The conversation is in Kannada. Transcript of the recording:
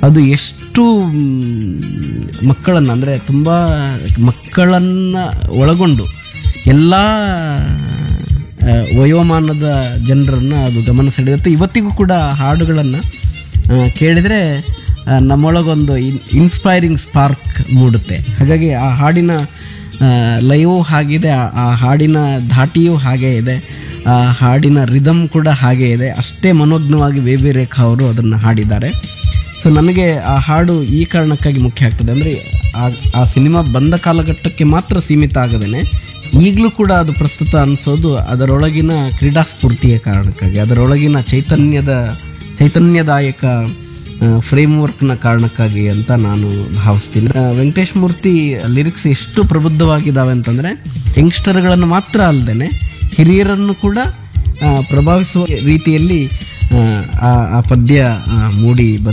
ಅದು ಎಷ್ಟು ಮಕ್ಕಳನ್ನು ಅಂದರೆ ತುಂಬ ಮಕ್ಕಳನ್ನು ಒಳಗೊಂಡು ಎಲ್ಲ ಆ, ವಯೋಮಾನದ ಜನರನ್ನು ಅದು ಗಮನ ಸೆಳೆಯುತ್ತೆ ಇವತ್ತಿಗೂ ಕೂಡ ಹಾಡುಗಳನ್ನು ಕೇಳಿದರೆ ನಮ್ಮೊಳಗೊಂದು ಇನ್ ಇನ್ಸ್ಪೈರಿಂಗ್ ಸ್ಪಾರ್ಕ್ ಮೂಡುತ್ತೆ ಹಾಗಾಗಿ ಆ ಹಾಡಿನ ಲೈವು ಹಾಗಿದೆ ಆ- ಆ ಹಾಡಿನ ಧಾಟಿಯೂ ಹಾಗೇ ಇದೆ ಆ ಹಾಡಿನ ರಿದಮ್ ಕೂಡ ಹಾಗೇ ಇದೆ ಅಷ್ಟೇ ಮನೋಜ್ಞವಾಗಿ ವಿ ವಿ ರೇಖಾ ಅವರು ಅದನ್ನು ಹಾಡಿದ್ದಾರೆ ಸೊ ನನಗೆ ಆ ಹಾಡು ಈ ಕಾರಣಕ್ಕಾಗಿ ಮುಖ್ಯ ಆಗ್ತದೆ ಅಂದರೆ ಆ ಆ ಸಿನಿಮಾ ಬಂದ ಕಾಲಘಟ್ಟಕ್ಕೆ ಮಾತ್ರ ಸೀಮಿತ ಆಗದೇನೆ ಈಗಲೂ ಕೂಡ ಅದು ಪ್ರಸ್ತುತ ಅನಿಸೋದು ಅದರೊಳಗಿನ ಕ್ರೀಡಾ ಸ್ಫೂರ್ತಿಯ ಕಾರಣಕ್ಕಾಗಿ ಅದರೊಳಗಿನ ಚೈತನ್ಯದ ಚೈತನ್ಯದಾಯಕ ಫ್ರೇಮ್ವರ್ಕ್ನ ಕಾರಣಕ್ಕಾಗಿ ಅಂತ ನಾನು ಭಾವಿಸ್ತೀನಿ ಆ, ವೆಂಕಟೇಶ್ ಮೂರ್ತಿ ಲಿರಿಕ್ಸ್ ಎಷ್ಟು ಪ್ರಬುದ್ಧವಾಗಿದ್ದಾವೆ ಅಂತಂದರೆ ಯಂಗ್ಸ್ಟರ್ಗಳನ್ನು ಮಾತ್ರ ಅಲ್ಲದೆ ಹಿರಿಯರನ್ನು ಕೂಡ ಆ, ಪ್ರಭಾವಿಸುವ ರೀತಿಯಲ್ಲಿ ಆ, ಆ ಆ ಪದ್ಯ ಆ, ಮೂಡಿ ಬಂದ